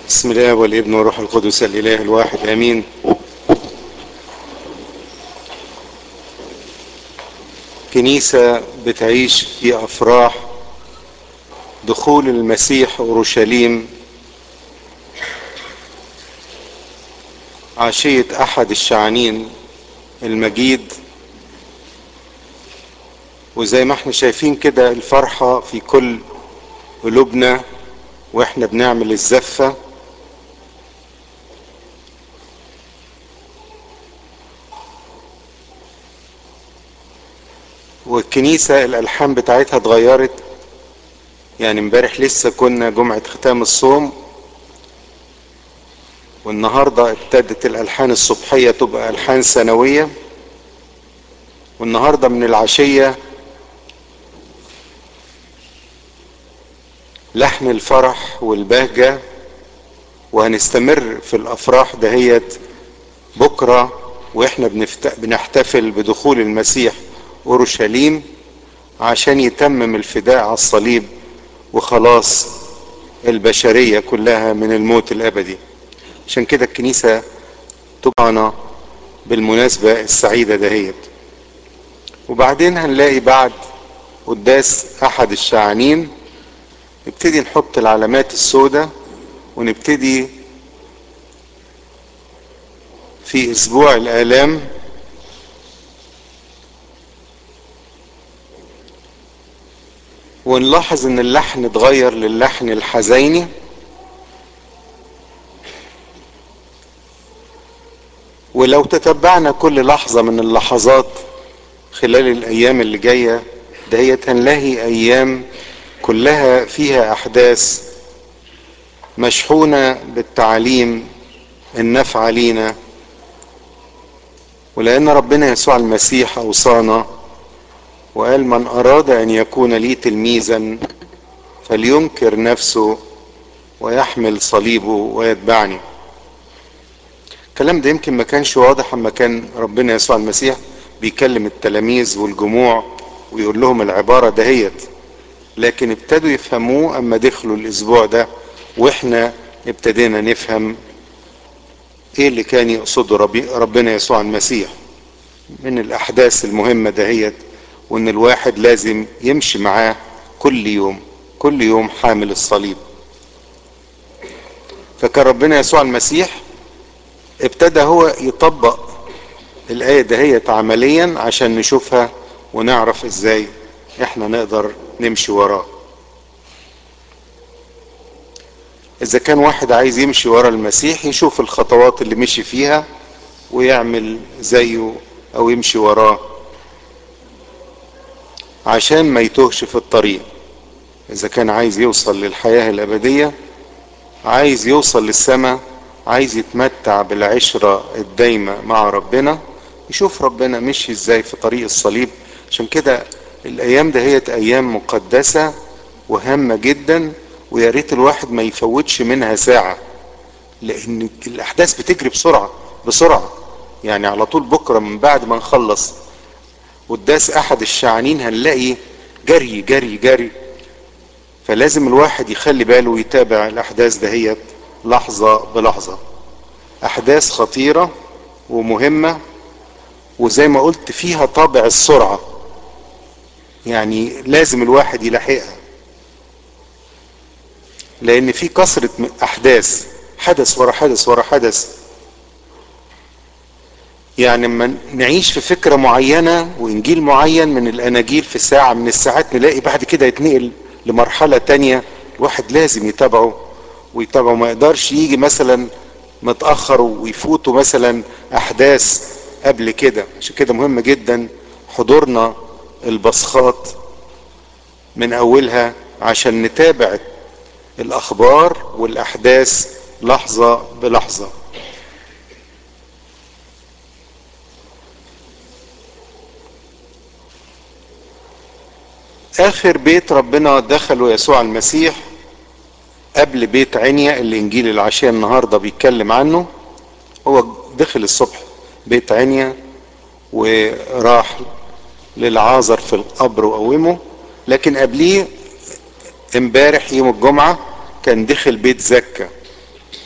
بسم الله والابن والروح القدس الاله الواحد امين كنيسة بتعيش في افراح دخول المسيح اورشليم عشية احد الشعانين المجيد وزي ما احنا شايفين كده الفرحة في كل قلوبنا واحنا بنعمل الزفة والكنيسة الألحان بتاعتها اتغيرت يعني امبارح لسه كنا جمعة ختام الصوم والنهاردة ابتدت الألحان الصبحية تبقى ألحان سنوية والنهاردة من العشية لحن الفرح والبهجة وهنستمر في الأفراح دهيت بكرة وإحنا بنفت... بنحتفل بدخول المسيح أورشليم عشان يتمم الفداء على الصليب وخلاص البشرية كلها من الموت الأبدي عشان كده الكنيسة تبعنا بالمناسبة السعيدة دهيت وبعدين هنلاقي بعد قداس أحد الشعانين نبتدي نحط العلامات السوداء ونبتدي في اسبوع الالام ونلاحظ ان اللحن اتغير للحن الحزيني ولو تتبعنا كل لحظة من اللحظات خلال الايام اللي جاية دهيت هنلاقي ايام كلها فيها احداث مشحونة بالتعليم النفع لينا ولان ربنا يسوع المسيح اوصانا وقال من اراد ان يكون لي تلميذا فلينكر نفسه ويحمل صليبه ويتبعني الكلام ده يمكن ما كانش واضح اما كان ربنا يسوع المسيح بيكلم التلاميذ والجموع ويقول لهم العبارة دهيت لكن ابتدوا يفهموه اما دخلوا الاسبوع ده واحنا ابتدينا نفهم ايه اللي كان يقصده ربي ربنا يسوع المسيح من الاحداث المهمة دهيت وان الواحد لازم يمشي معاه كل يوم كل يوم حامل الصليب فكان ربنا يسوع المسيح ابتدى هو يطبق الآية دهيت عمليا عشان نشوفها ونعرف ازاي احنا نقدر نمشي وراه اذا كان واحد عايز يمشي ورا المسيح يشوف الخطوات اللي مشي فيها ويعمل زيه او يمشي وراه عشان ما يتوهش في الطريق اذا كان عايز يوصل للحياة الابدية عايز يوصل للسماء عايز يتمتع بالعشرة الدايمة مع ربنا يشوف ربنا مشي ازاي في طريق الصليب عشان كده الايام دهيت ايام مقدسة وهامة جدا ويا ريت الواحد ما يفوتش منها ساعة لان الاحداث بتجري بسرعة بسرعة يعني على طول بكرة من بعد ما نخلص قداس احد الشعانين هنلاقي جري جري جري فلازم الواحد يخلي باله ويتابع الاحداث دهيت لحظة بلحظة احداث خطيرة ومهمة وزي ما قلت فيها طابع السرعة يعني لازم الواحد يلاحقها لان في كثرة احداث حدث ورا حدث ورا حدث يعني لما نعيش في فكرة معينة وانجيل معين من الاناجيل في ساعة من الساعات نلاقي بعد كده يتنقل لمرحلة تانية الواحد لازم يتابعه ويتابعه ما يقدرش يجي مثلا متأخر ويفوتوا مثلا احداث قبل كده عشان كده مهم جدا حضورنا البصخات من اولها عشان نتابع الاخبار والاحداث لحظة بلحظة اخر بيت ربنا دخله يسوع المسيح قبل بيت عنيا اللي انجيل العشاء النهاردة بيتكلم عنه هو دخل الصبح بيت عنيا وراح للعازر في القبر وقومه لكن قبليه امبارح يوم الجمعة كان دخل بيت زكا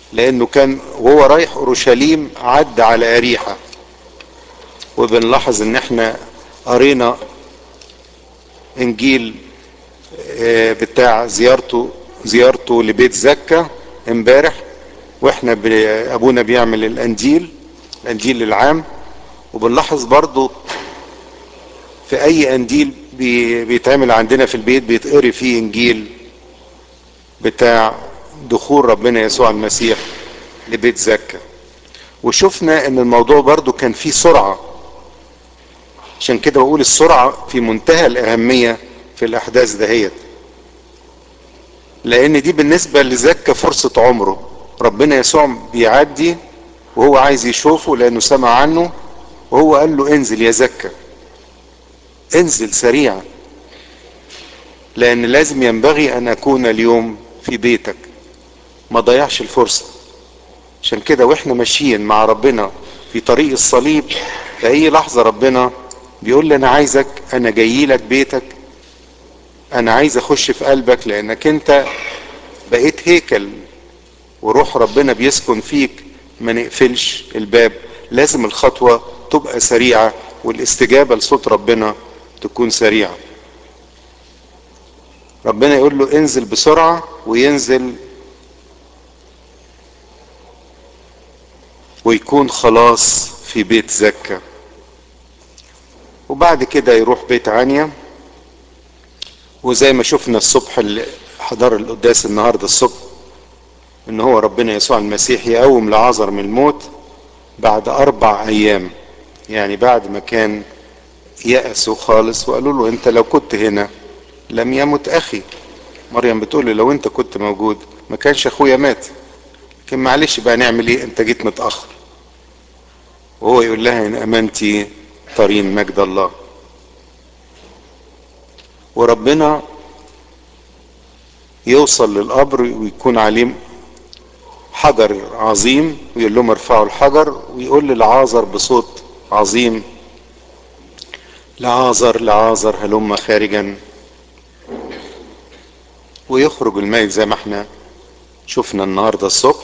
لانه كان وهو رايح اورشليم عدى على اريحة وبنلاحظ ان احنا قرينا انجيل بتاع زيارته زيارته لبيت زكا امبارح واحنا ابونا بيعمل الانجيل الانجيل العام وبنلاحظ برضو في اي انجيل بيتعمل عندنا في البيت بيتقري فيه انجيل بتاع دخول ربنا يسوع المسيح لبيت زكا وشفنا ان الموضوع برضو كان فيه سرعة عشان كده بقول السرعة في منتهى الاهمية في الاحداث دهيت لان دي بالنسبة لزكا فرصة عمره ربنا يسوع بيعدي وهو عايز يشوفه لانه سمع عنه وهو قال له انزل يا زكا انزل سريعا لان لازم ينبغي ان اكون اليوم في بيتك ما ضيعش الفرصة عشان كده واحنا ماشيين مع ربنا في طريق الصليب في اي لحظة ربنا بيقول لي انا عايزك انا جاي لك بيتك انا عايز اخش في قلبك لانك انت بقيت هيكل وروح ربنا بيسكن فيك ما نقفلش الباب لازم الخطوة تبقى سريعة والاستجابة لصوت ربنا تكون سريعة ربنا يقول له انزل بسرعة وينزل ويكون خلاص في بيت زكا وبعد كده يروح بيت عنيا وزي ما شفنا الصبح اللي حضر القداس النهارده الصبح ان هو ربنا يسوع المسيح يقوم لعازر من الموت بعد اربع ايام يعني بعد ما كان يأسوا خالص وقالوا له انت لو كنت هنا لم يمت اخي مريم بتقول له لو انت كنت موجود ما كانش اخويا مات لكن معلش بقى نعمل ايه انت جيت متاخر وهو يقول لها ان امنتي ترين مجد الله وربنا يوصل للقبر ويكون عليه حجر عظيم ويقول لهم ارفعوا الحجر ويقول للعازر بصوت عظيم لعازر لعازر هلم خارجا ويخرج الميت زي ما احنا شفنا النهارده الصبح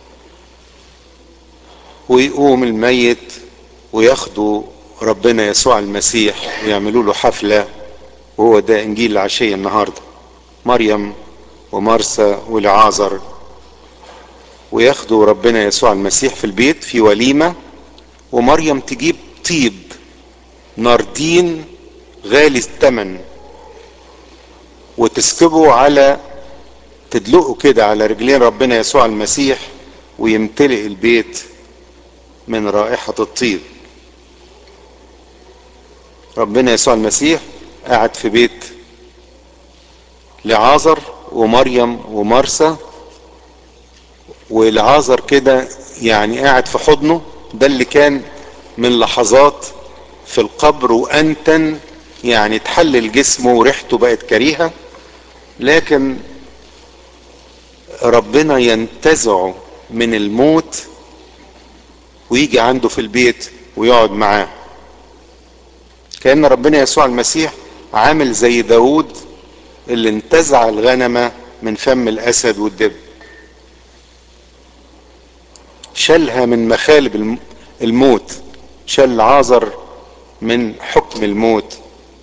ويقوم الميت وياخدوا ربنا يسوع المسيح ويعملوا له حفلة وهو ده انجيل العشية النهاردة مريم ومرسى والعازر وياخدوا ربنا يسوع المسيح في البيت في وليمة ومريم تجيب طيب ناردين غالي الثمن وتسكبه على تدلقه كده على رجلين ربنا يسوع المسيح ويمتلئ البيت من رائحة الطيب ربنا يسوع المسيح قاعد في بيت لعازر ومريم ومرسى والعازر كده يعني قاعد في حضنه ده اللي كان من لحظات في القبر وانتن يعني تحلل جسمه وريحته بقت كريهة لكن ربنا ينتزعه من الموت ويجي عنده في البيت ويقعد معاه كأن ربنا يسوع المسيح عامل زي داود اللي انتزع الغنمة من فم الأسد والدب شالها من مخالب الموت شال عازر من حكم الموت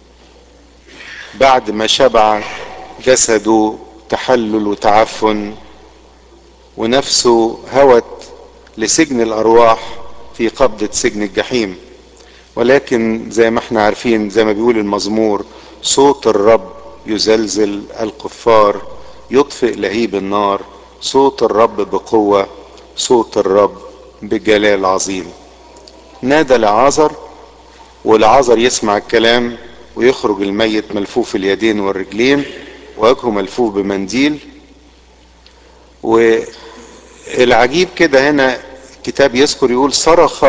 بعد ما شبع جسده تحلل وتعفن ونفسه هوت لسجن الارواح في قبضة سجن الجحيم ولكن زي ما احنا عارفين زي ما بيقول المزمور صوت الرب يزلزل الكفار يطفئ لهيب النار صوت الرب بقوة صوت الرب بجلال عظيم نادى لعازر والعازر يسمع الكلام ويخرج الميت ملفوف اليدين والرجلين وجهه ملفوف بمنديل والعجيب كده هنا الكتاب يذكر يقول صرخ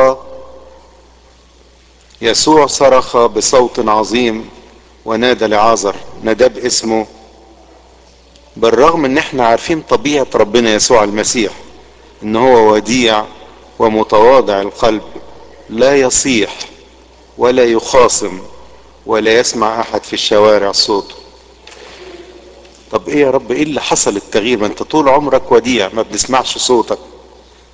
يسوع صرخ بصوت عظيم ونادى لعازر نادى باسمه بالرغم ان احنا عارفين طبيعة ربنا يسوع المسيح ان هو وديع ومتواضع القلب لا يصيح ولا يخاصم ولا يسمع احد في الشوارع صوته طب ايه يا رب ايه اللي حصل التغيير ما انت طول عمرك وديع ما بنسمعش صوتك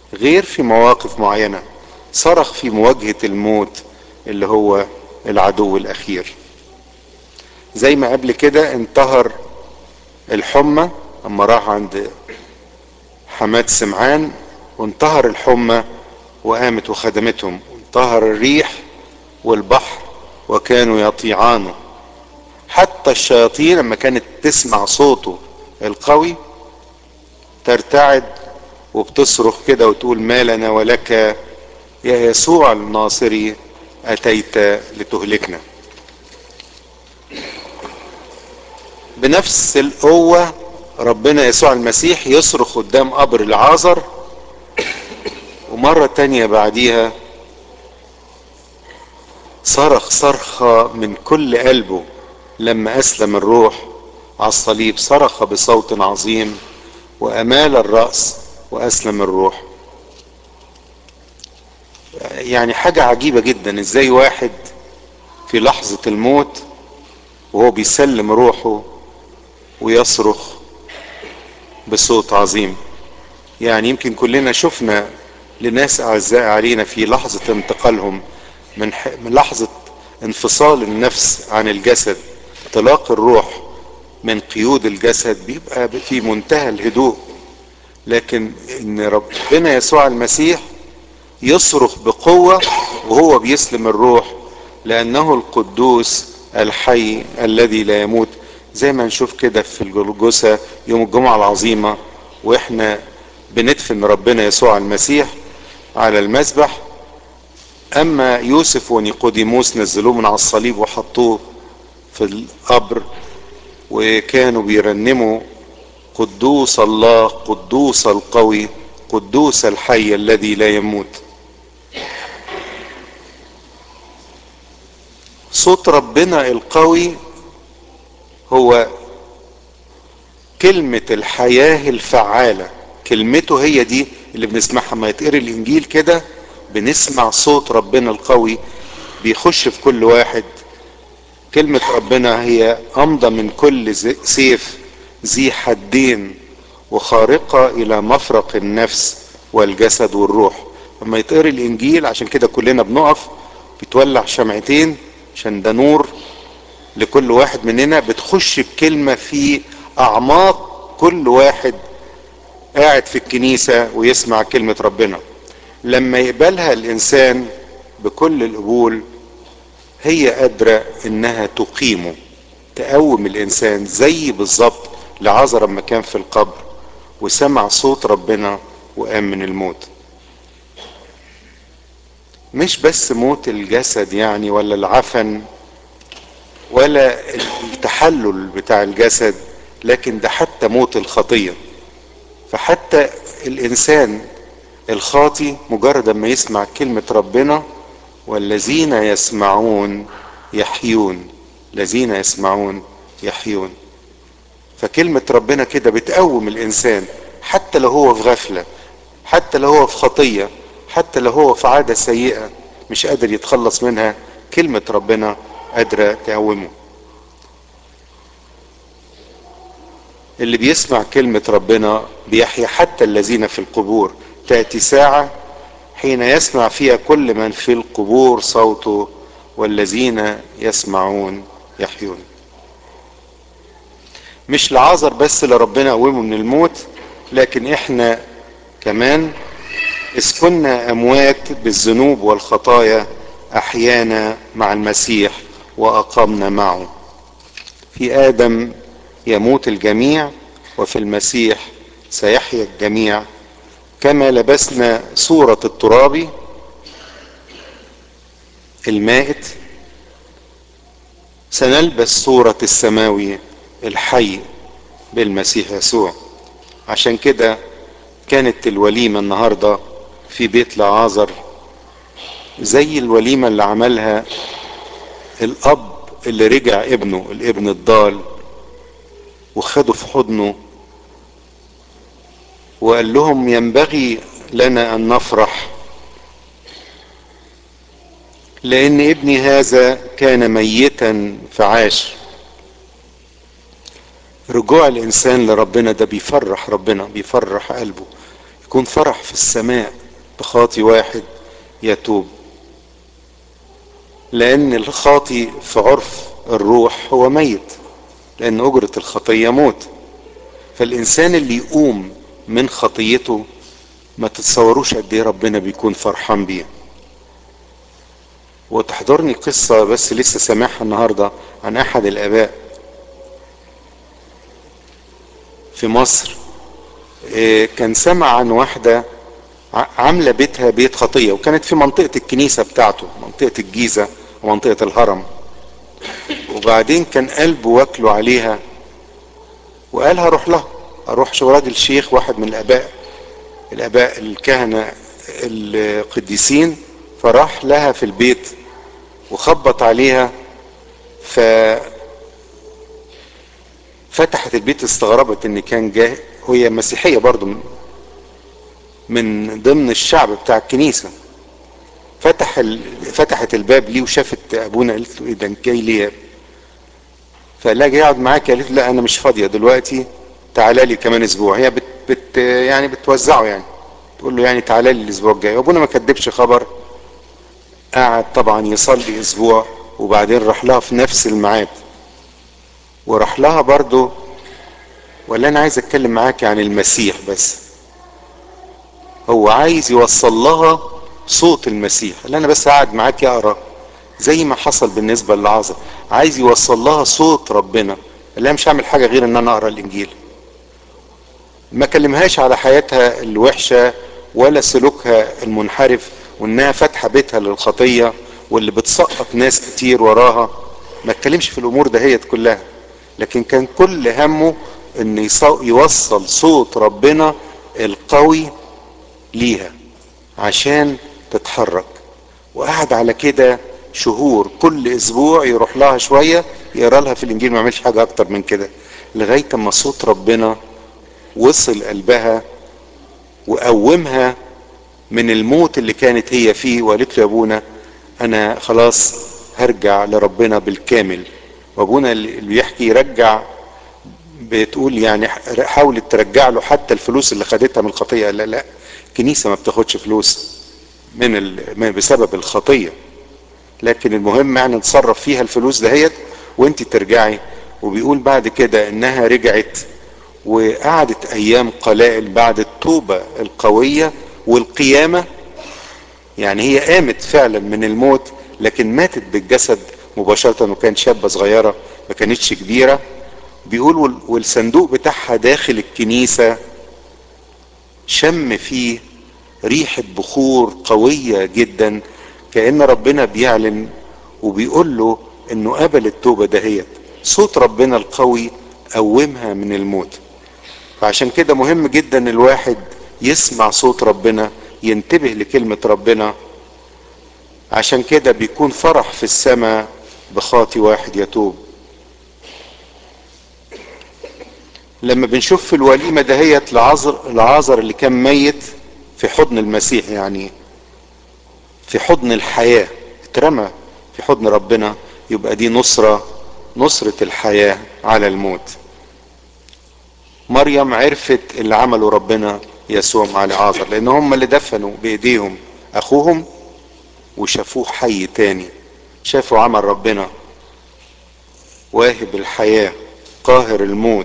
غير في مواقف معينة صرخ في مواجهة الموت اللي هو العدو الأخير زي ما قبل كده انتهر الحمى اما راح عند حماد سمعان وانتهر الحمى وقامت وخدمتهم انتهر الريح والبحر وكانوا يطيعانه حتى الشياطين لما كانت تسمع صوته القوي ترتعد وبتصرخ كده وتقول ما لنا ولك يا يسوع الناصري اتيت لتهلكنا بنفس القوة ربنا يسوع المسيح يصرخ قدام قبر العازر ومرة تانية بعديها صرخ صرخة من كل قلبه لما أسلم الروح على الصليب صرخ بصوت عظيم وأمال الرأس وأسلم الروح يعني حاجة عجيبة جدا ازاي واحد في لحظة الموت وهو بيسلم روحه ويصرخ بصوت عظيم يعني يمكن كلنا شفنا لناس اعزاء علينا في لحظة انتقالهم من, ح... من لحظة انفصال النفس عن الجسد انطلاق الروح من قيود الجسد بيبقى في منتهى الهدوء لكن ان ربنا يسوع المسيح يصرخ بقوة وهو بيسلم الروح لأنه القدوس الحي الذي لا يموت زي ما نشوف كده في الجلجسة يوم الجمعة العظيمة واحنا بندفن ربنا يسوع المسيح على المذبح اما يوسف ونيقوديموس نزلوه من على الصليب وحطوه في القبر وكانوا بيرنموا قدوس الله قدوس القوي قدوس الحي الذي لا يموت صوت ربنا القوي هو كلمة الحياة الفعالة كلمته هي دي اللي بنسمعها ما يتقري الانجيل كده بنسمع صوت ربنا القوي بيخش في كل واحد كلمة ربنا هي أمضى من كل سيف ذي حدين وخارقة إلى مفرق النفس والجسد والروح لما يتقري الإنجيل عشان كده كلنا بنقف بتولع شمعتين عشان ده نور لكل واحد مننا بتخش الكلمة في أعماق كل واحد قاعد في الكنيسة ويسمع كلمة ربنا لما يقبلها الإنسان بكل القبول هي قادرة إنها تقيمه تقوم الإنسان زي بالظبط لعذر لما كان في القبر وسمع صوت ربنا وقام من الموت مش بس موت الجسد يعني ولا العفن ولا التحلل بتاع الجسد لكن ده حتى موت الخطيه فحتى الانسان الخاطي مجرد ما يسمع كلمة ربنا والذين يسمعون يحيون الذين يسمعون يحيون فكلمة ربنا كده بتقوم الانسان حتى لو هو في غفلة حتى لو هو في خطية حتى لو هو في عادة سيئة مش قادر يتخلص منها كلمة ربنا قادرة تقومه اللي بيسمع كلمة ربنا بيحيا حتى الذين في القبور تأتي ساعة حين يسمع فيها كل من في القبور صوته والذين يسمعون يحيون مش لعازر بس اللي ربنا قومه من الموت لكن احنا كمان إذ كنا أموات بالذنوب والخطايا أحيانا مع المسيح وأقمنا معه في آدم يموت الجميع وفي المسيح سيحيا الجميع كما لبسنا صورة التراب المائت سنلبس صورة السماوي الحي بالمسيح يسوع عشان كده كانت الوليمة النهاردة في بيت لعازر زي الوليمة اللي عملها الأب اللي رجع ابنه الابن الضال وخده في حضنه وقال لهم ينبغي لنا ان نفرح لان ابني هذا كان ميتا فعاش رجوع الانسان لربنا ده بيفرح ربنا بيفرح قلبه يكون فرح في السماء بخاطي واحد يتوب لان الخاطي في عرف الروح هو ميت لان اجرة الخطية موت فالانسان اللي يقوم من خطيته ما تتصوروش قد ايه ربنا بيكون فرحان بيه وتحضرني قصة بس لسه سامعها النهاردة عن احد الاباء في مصر كان سمع عن واحدة عاملة بيتها بيت خطية وكانت في منطقة الكنيسة بتاعته منطقة الجيزة ومنطقة الهرم وبعدين كان قلبه واكله عليها وقال هروح لها اروح شو راجل شيخ واحد من الاباء الاباء الكهنة القديسين فراح لها في البيت وخبط عليها ف فتحت البيت استغربت ان كان جاي وهي مسيحية برضو من ضمن الشعب بتاع الكنيسة فتح ال... فتحت الباب ليه وشافت ابونا قالت له ايه ده جاي ليه فقال لها جاي اقعد معاك قالت له لا انا مش فاضيه دلوقتي تعالى لي كمان اسبوع هي بت... بت يعني بتوزعه يعني تقول له يعني تعالى لي الاسبوع الجاي وابونا ما كدبش خبر قعد طبعا يصلي اسبوع وبعدين راح لها في نفس الميعاد وراح لها برضه ولا انا عايز اتكلم معاك عن المسيح بس هو عايز يوصل لها صوت المسيح اللي انا بس قاعد معاك اقرا زي ما حصل بالنسبه للعازر عايز يوصل لها صوت ربنا اللي انا مش هعمل حاجه غير ان انا اقرا الانجيل ما كلمهاش على حياتها الوحشه ولا سلوكها المنحرف وانها فاتحه بيتها للخطيه واللي بتسقط ناس كتير وراها ما اتكلمش في الامور دهيت كلها لكن كان كل همه ان يوصل صوت ربنا القوي ليها عشان تتحرك وقعد على كده شهور كل اسبوع يروح لها شويه يقرا لها في الانجيل ما يعملش حاجه اكتر من كده لغايه اما صوت ربنا وصل قلبها وقومها من الموت اللي كانت هي فيه وقالت له يا ابونا انا خلاص هرجع لربنا بالكامل وابونا اللي بيحكي يرجع بتقول يعني حاولت ترجع له حتى الفلوس اللي خدتها من الخطيه لا لا الكنيسه ما بتاخدش فلوس من ال... بسبب الخطيه لكن المهم يعني نتصرف فيها الفلوس دهيت وانت ترجعي وبيقول بعد كده انها رجعت وقعدت ايام قلائل بعد التوبه القويه والقيامه يعني هي قامت فعلا من الموت لكن ماتت بالجسد مباشره وكانت شابه صغيره ما كانتش كبيره بيقول والصندوق بتاعها داخل الكنيسه شم فيه ريحه بخور قويه جدا كان ربنا بيعلن وبيقول له انه قبل التوبه دهيت صوت ربنا القوي قومها من الموت فعشان كده مهم جدا الواحد يسمع صوت ربنا ينتبه لكلمه ربنا عشان كده بيكون فرح في السماء بخاطي واحد يتوب لما بنشوف في الوليمه دهيت لعازر لعازر اللي كان ميت في حضن المسيح يعني في حضن الحياه اترمى في حضن ربنا يبقى دي نصره نصره الحياه على الموت مريم عرفت اللي عمله ربنا يسوع مع العازر لان هم اللي دفنوا بايديهم اخوهم وشافوه حي تاني شافوا عمل ربنا واهب الحياه قاهر الموت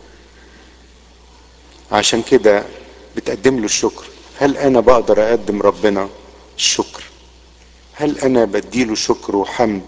عشان كده بتقدم له الشكر هل انا بقدر اقدم ربنا الشكر هل انا بديله شكر وحمد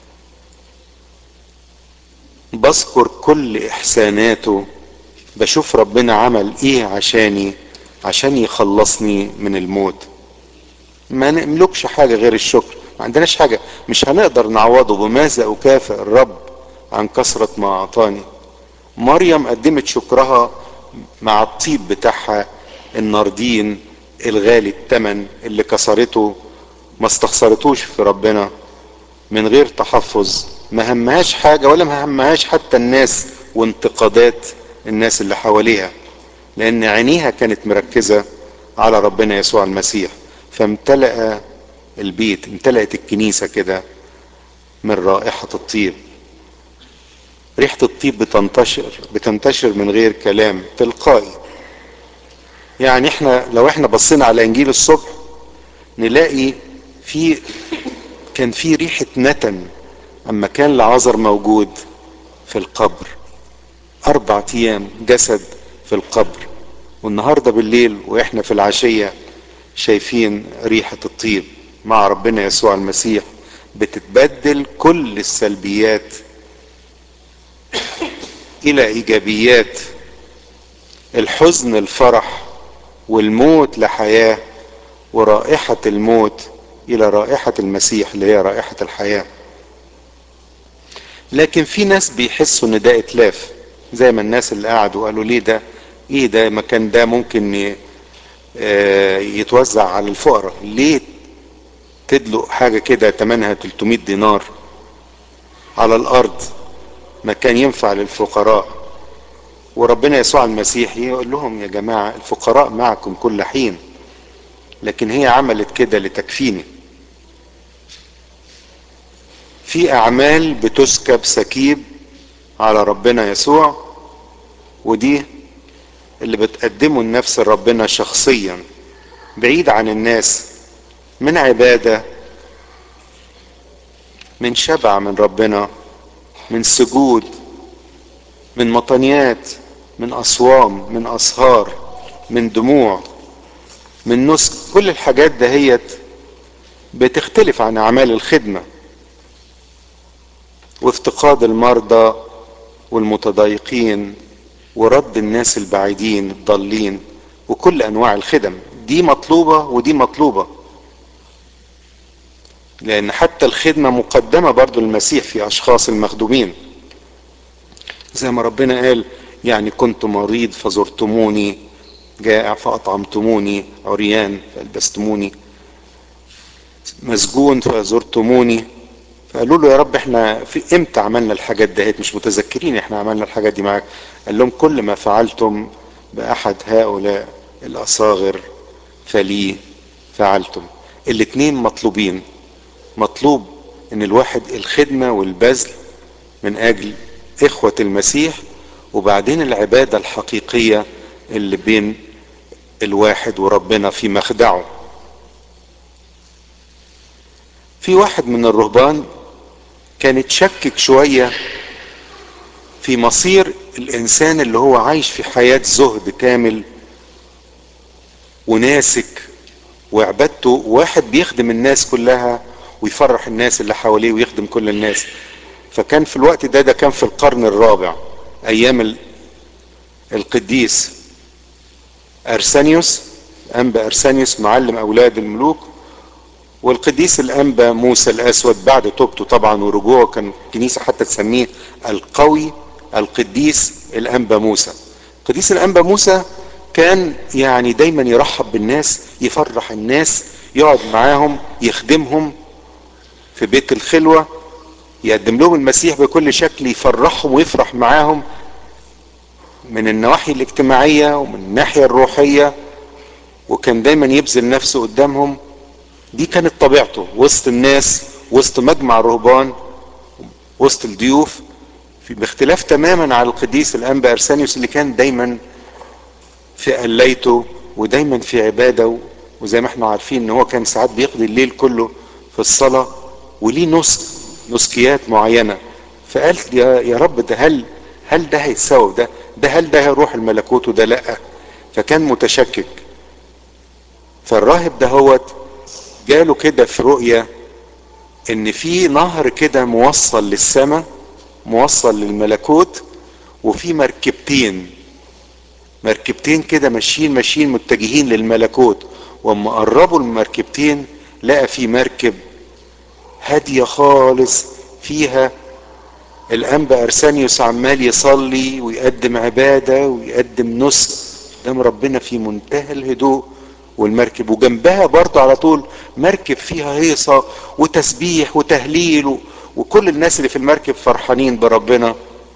بذكر كل احساناته بشوف ربنا عمل ايه عشاني عشان يخلصني من الموت ما نملكش حاجه غير الشكر ما عندناش حاجه مش هنقدر نعوضه بماذا اكافئ الرب عن كثره ما اعطاني مريم قدمت شكرها مع الطيب بتاعها الناردين الغالي الثمن اللي كسرته ما استخسرتوش في ربنا من غير تحفظ ما همهاش حاجة ولا ما همهاش حتى الناس وانتقادات الناس اللي حواليها لان عينيها كانت مركزة على ربنا يسوع المسيح فامتلأ البيت امتلأت الكنيسة كده من رائحة الطيب ريحة الطيب بتنتشر بتنتشر من غير كلام تلقائي يعني احنا لو احنا بصينا على انجيل الصبح نلاقي في كان في ريحة نتن اما كان لعازر موجود في القبر اربع ايام جسد في القبر والنهاردة بالليل واحنا في العشية شايفين ريحة الطيب مع ربنا يسوع المسيح بتتبدل كل السلبيات الى ايجابيات الحزن الفرح والموت لحياة ورائحة الموت الى رائحة المسيح اللي هي رائحة الحياة لكن في ناس بيحسوا ان ده اتلاف زي ما الناس اللي قعدوا قالوا ليه ده ايه ده مكان ده ممكن يتوزع على الفقراء ليه تدلق حاجة كده تمنها 300 دينار على الارض مكان ينفع للفقراء وربنا يسوع المسيح يقول لهم يا جماعة الفقراء معكم كل حين لكن هي عملت كده لتكفيني في اعمال بتسكب سكيب على ربنا يسوع ودي اللي بتقدمه النفس لربنا شخصيا بعيد عن الناس من عبادة من شبع من ربنا من سجود من مطنيات من أصوام من أسهار من دموع من نسك كل الحاجات دهيت بتختلف عن أعمال الخدمة وافتقاد المرضى والمتضايقين ورد الناس البعيدين الضالين وكل انواع الخدم دي مطلوبة ودي مطلوبة لان حتى الخدمة مقدمة برضو للمسيح في اشخاص المخدومين زي ما ربنا قال يعني كنت مريض فزرتموني جائع فاطعمتموني عريان فالبستموني مسجون فزرتموني فقالوا له يا رب احنا في امتى عملنا الحاجات دهيت مش متذكرين احنا عملنا الحاجات دي معاك قال لهم كل ما فعلتم باحد هؤلاء الاصاغر فلي فعلتم الاتنين مطلوبين مطلوب ان الواحد الخدمة والبذل من اجل اخوة المسيح وبعدين العبادة الحقيقية اللي بين الواحد وربنا في مخدعه في واحد من الرهبان كان يتشكك شوية في مصير الانسان اللي هو عايش في حياة زهد كامل وناسك وعبادته واحد بيخدم الناس كلها ويفرح الناس اللي حواليه ويخدم كل الناس فكان في الوقت ده ده كان في القرن الرابع ايام القديس ارسانيوس انبا ارسانيوس معلم اولاد الملوك والقديس الانبا موسى الاسود بعد توبته طبعا ورجوعه كان الكنيسه حتى تسميه القوي القديس الانبا موسى قديس الانبا موسى كان يعني دايما يرحب بالناس يفرح الناس يقعد معاهم يخدمهم في بيت الخلوة يقدم لهم المسيح بكل شكل يفرحهم ويفرح معاهم من النواحي الاجتماعية ومن الناحية الروحية وكان دايما يبذل نفسه قدامهم دي كانت طبيعته وسط الناس وسط مجمع الرهبان وسط الضيوف في باختلاف تماما على القديس الانبا ارسانيوس اللي كان دايما في قليته ودايما في عباده وزي ما احنا عارفين ان هو كان ساعات بيقضي الليل كله في الصلاه وليه نسك نسكيات معينه فقال يا يا رب ده هل هل ده هيتساوي ده ده هل ده هيروح الملكوت وده لا فكان متشكك فالراهب ده هوت جاله كده في رؤية ان في نهر كده موصل للسماء موصل للملكوت وفي مركبتين مركبتين كده ماشيين ماشيين متجهين للملكوت واما قربوا المركبتين لقى في مركب هادية خالص فيها الانبا ارسانيوس عمال يصلي ويقدم عبادة ويقدم نسك قدام ربنا في منتهى الهدوء والمركب وجنبها برضه على طول مركب فيها هيصة وتسبيح وتهليل وكل الناس اللي في المركب فرحانين بربنا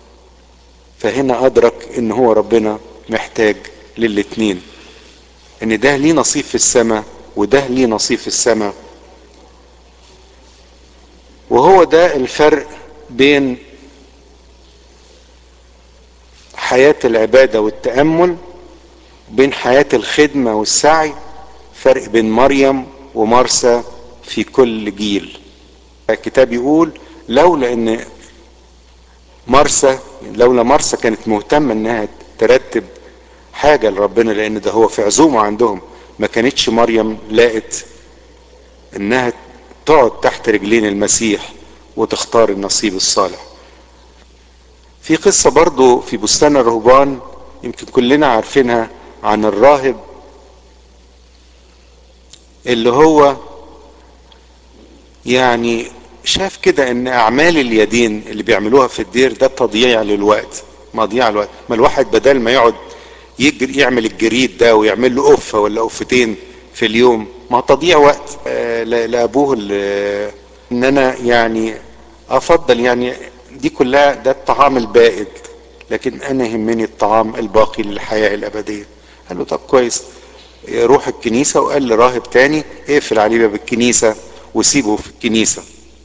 فهنا ادرك ان هو ربنا محتاج للاتنين ان ده ليه نصيب في السماء وده ليه نصيب في السماء وهو ده الفرق بين حياة العبادة والتأمل بين حياة الخدمة والسعي فرق بين مريم ومرسى في كل جيل الكتاب يقول لولا ان مرسى لولا مرسى كانت مهتمة انها ترتب حاجة لربنا لان ده هو في عزومة عندهم ما كانتش مريم لقت انها تقعد تحت رجلين المسيح وتختار النصيب الصالح في قصة برضو في بستان الرهبان يمكن كلنا عارفينها عن الراهب اللي هو يعني شاف كده ان اعمال اليدين اللي بيعملوها في الدير ده تضييع للوقت مضيع الوقت ما الواحد بدل ما يقعد يجري يعمل الجريد ده ويعمل له قفه ولا قفتين في اليوم ما تضييع وقت آه لابوه ان انا يعني افضل يعني دي كلها ده الطعام البائد لكن انا يهمني الطعام الباقي للحياه الابديه قال له طب كويس روح الكنيسه وقال لراهب تاني اقفل عليه باب الكنيسه وسيبه في الكنيسه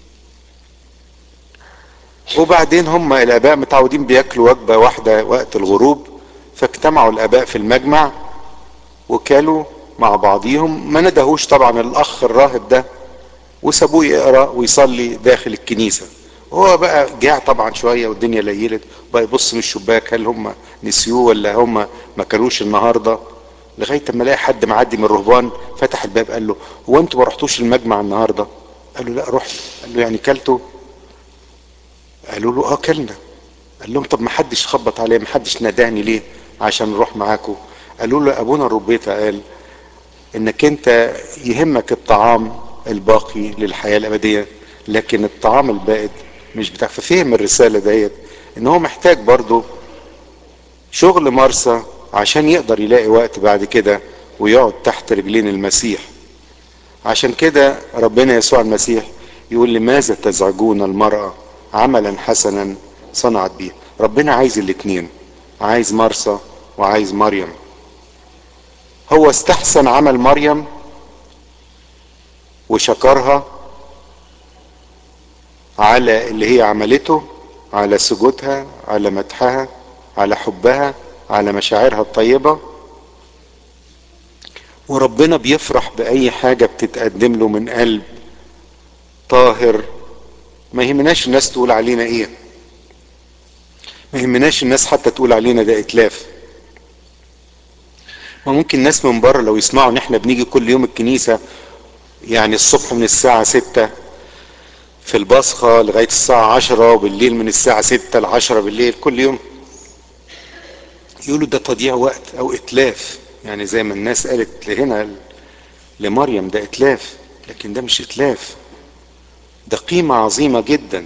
وبعدين هم الاباء متعودين بياكلوا وجبه واحده وقت الغروب فاجتمعوا الاباء في المجمع وكلوا مع بعضيهم ما ندهوش طبعا الاخ الراهب ده وسابوه يقرا ويصلي داخل الكنيسه هو بقى جاع طبعا شويه والدنيا ليلت بقى يبص من الشباك هل هم نسيوه ولا هم ما كلوش النهارده لغايه اما لقى حد معدي من الرهبان فتح الباب قال له هو انتوا ما رحتوش المجمع النهارده؟ قال له لا رحت قال له يعني كلتوا؟ قالوا له اه كلنا قال لهم طب ما حدش خبط عليا ما حدش ناداني ليه عشان نروح معاكم قالوا له ابونا الربيطه قال انك انت يهمك الطعام الباقي للحياه الابديه لكن الطعام البائد مش بتاع ففهم الرساله ديت ان هو محتاج برضه شغل مرسى عشان يقدر يلاقي وقت بعد كده ويقعد تحت رجلين المسيح عشان كده ربنا يسوع المسيح يقول لماذا تزعجون المرأة عملا حسنا صنعت به ربنا عايز الاتنين عايز مرسى وعايز مريم هو استحسن عمل مريم وشكرها على اللي هي عملته على سجودها على مدحها على حبها على مشاعرها الطيبة وربنا بيفرح بأي حاجة بتتقدم له من قلب طاهر ما يهمناش الناس تقول علينا ايه ما يهمناش الناس حتى تقول علينا ده اتلاف وممكن ناس من بره لو يسمعوا ان احنا بنيجي كل يوم الكنيسة يعني الصبح من الساعة ستة في البصخة لغاية الساعة عشرة وبالليل من الساعة ستة لعشرة بالليل كل يوم يقولوا ده تضييع وقت او اتلاف يعني زي ما الناس قالت هنا لمريم ده اتلاف لكن ده مش اتلاف ده قيمة عظيمة جدا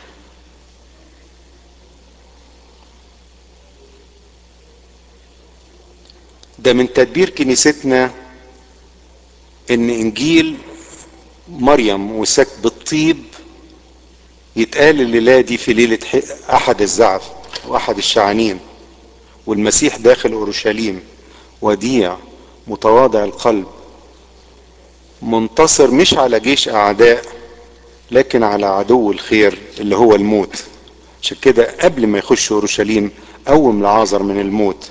ده من تدبير كنيستنا ان انجيل مريم وسكب الطيب يتقال الليلة دي في ليلة احد الزعف واحد الشعانين والمسيح داخل اورشليم وديع متواضع القلب منتصر مش على جيش اعداء لكن على عدو الخير اللي هو الموت عشان كده قبل ما يخش اورشليم قوم لعازر من الموت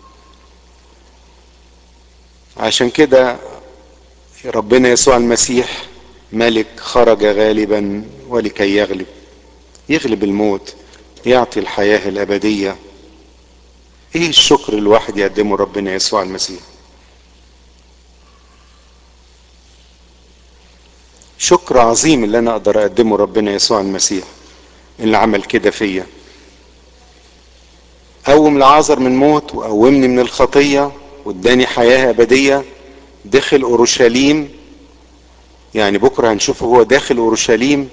عشان كده ربنا يسوع المسيح ملك خرج غالبا ولكي يغلب يغلب الموت يعطي الحياة الأبدية ايه الشكر الواحد يقدمه ربنا يسوع المسيح شكر عظيم اللي انا اقدر اقدمه ربنا يسوع المسيح اللي عمل كده فيا قوم لعازر من موت وقومني من الخطية واداني حياة ابدية دخل اورشليم يعني بكرة هنشوفه هو داخل اورشليم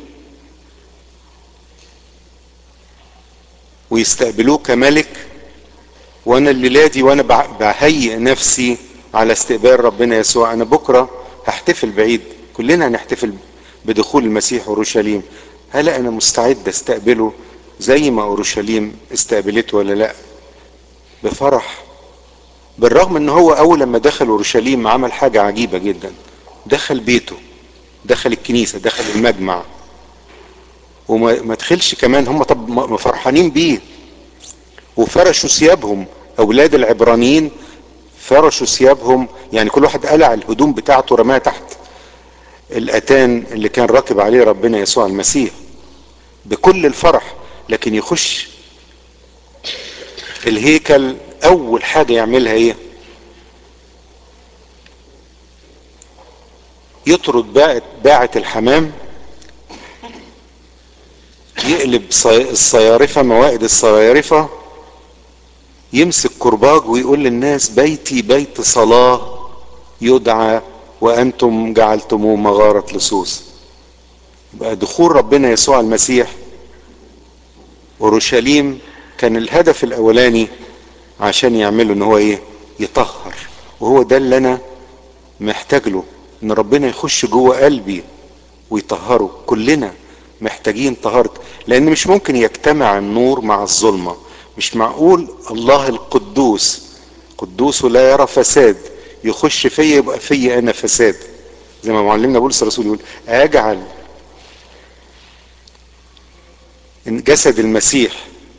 ويستقبلوه كملك وانا الليلة دي وانا بهيئ نفسي على استقبال ربنا يسوع انا بكرة هحتفل بعيد كلنا هنحتفل بدخول المسيح اورشليم هل انا مستعد استقبله زي ما اورشليم استقبلته ولا لا بفرح بالرغم ان هو اول لما دخل اورشليم عمل حاجة عجيبة جدا دخل بيته دخل الكنيسة دخل المجمع وما دخلش كمان هم طب فرحانين بيه وفرشوا ثيابهم اولاد العبرانيين فرشوا ثيابهم يعني كل واحد قلع الهدوم بتاعته رماها تحت الاتان اللي كان راكب عليه ربنا يسوع المسيح بكل الفرح لكن يخش الهيكل اول حاجة يعملها ايه يطرد باعة, باعة الحمام يقلب الصيارفة موائد الصيارفة يمسك كرباج ويقول للناس بيتي بيت صلاة يدعى وانتم جعلتموه مغارة لصوص يبقى دخول ربنا يسوع المسيح اورشليم كان الهدف الاولاني عشان يعمله ان هو ايه يطهر وهو ده اللي انا محتاج له ان ربنا يخش جوه قلبي ويطهره كلنا محتاجين طهارة لان مش ممكن يجتمع النور مع الظلمة مش معقول الله القدوس قدوس لا يرى فساد يخش فيا يبقى فيا انا فساد زي ما معلمنا بولس الرسول يقول اجعل ان جسد المسيح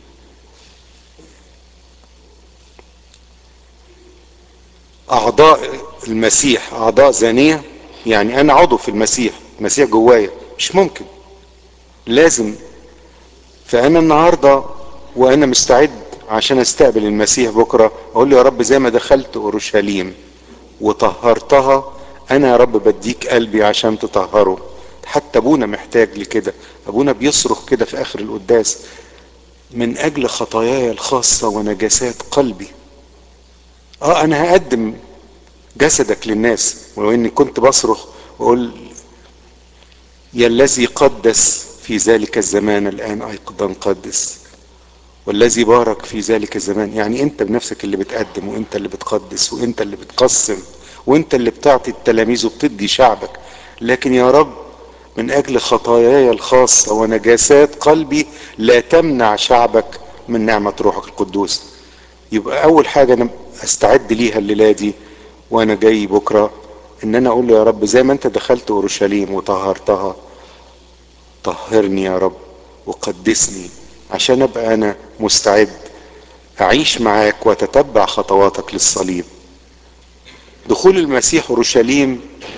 اعضاء المسيح اعضاء زانية يعني انا عضو في المسيح المسيح جوايا مش ممكن لازم فانا النهاردة وانا مستعد عشان استقبل المسيح بكرة اقول له يا رب زي ما دخلت اورشليم وطهرتها انا يا رب بديك قلبي عشان تطهره حتى ابونا محتاج لكده ابونا بيصرخ كده في اخر القداس من اجل خطاياي الخاصة ونجاسات قلبي اه انا هقدم جسدك للناس ولو اني كنت بصرخ واقول يا الذي قدس في ذلك الزمان الان ايضا قدس والذي بارك في ذلك الزمان يعني انت بنفسك اللي بتقدم وانت اللي بتقدس وانت اللي بتقسم وانت اللي بتعطي التلاميذ وبتدي شعبك لكن يا رب من اجل خطاياي الخاصة ونجاسات قلبي لا تمنع شعبك من نعمة روحك القدوس يبقى اول حاجة انا استعد ليها الليلة دي وانا جاي بكرة ان انا اقول له يا رب زي ما انت دخلت اورشليم وطهرتها طهرني يا رب وقدسني عشان ابقى انا مستعد اعيش معاك واتتبع خطواتك للصليب دخول المسيح اورشليم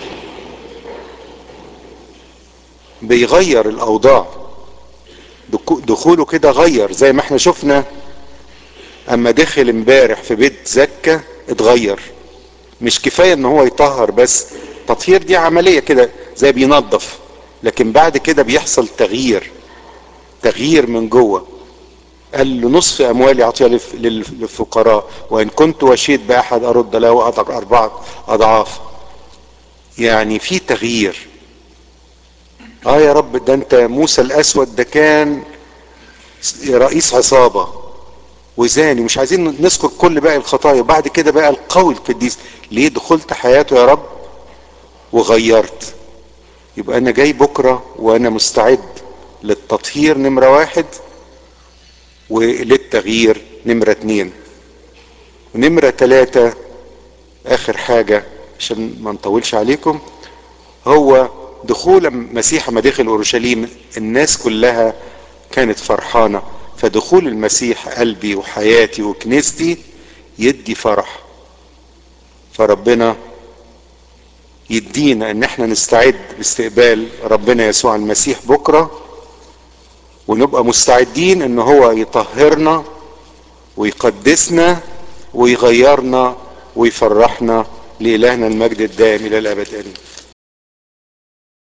بيغير الاوضاع دخوله كده غير زي ما احنا شفنا اما دخل امبارح في بيت زكا اتغير مش كفاية ان هو يطهر بس تطهير دي عملية كده زي بينظف لكن بعد كده بيحصل تغيير تغيير من جوه قال له نصف اموالي اعطيها للفقراء وان كنت وشيت باحد ارد له اربعة اضعاف يعني في تغيير اه يا رب ده انت موسى الاسود ده كان رئيس عصابة وزاني مش عايزين نذكر كل باقي الخطايا وبعد كده بقى القوي القديس ليه دخلت حياته يا رب وغيرت يبقى انا جاي بكرة وانا مستعد للتطهير نمرة واحد وللتغيير نمرة اتنين ونمرة تلاتة اخر حاجة عشان ما نطولش عليكم هو دخول مسيح ما دخل اورشليم الناس كلها كانت فرحانة فدخول المسيح قلبي وحياتي وكنيستي يدي فرح فربنا يدينا ان احنا نستعد باستقبال ربنا يسوع المسيح بكرة ونبقى مستعدين ان هو يطهرنا ويقدسنا ويغيرنا ويفرحنا لإلهنا المجد الدائم إلى الأبد آمين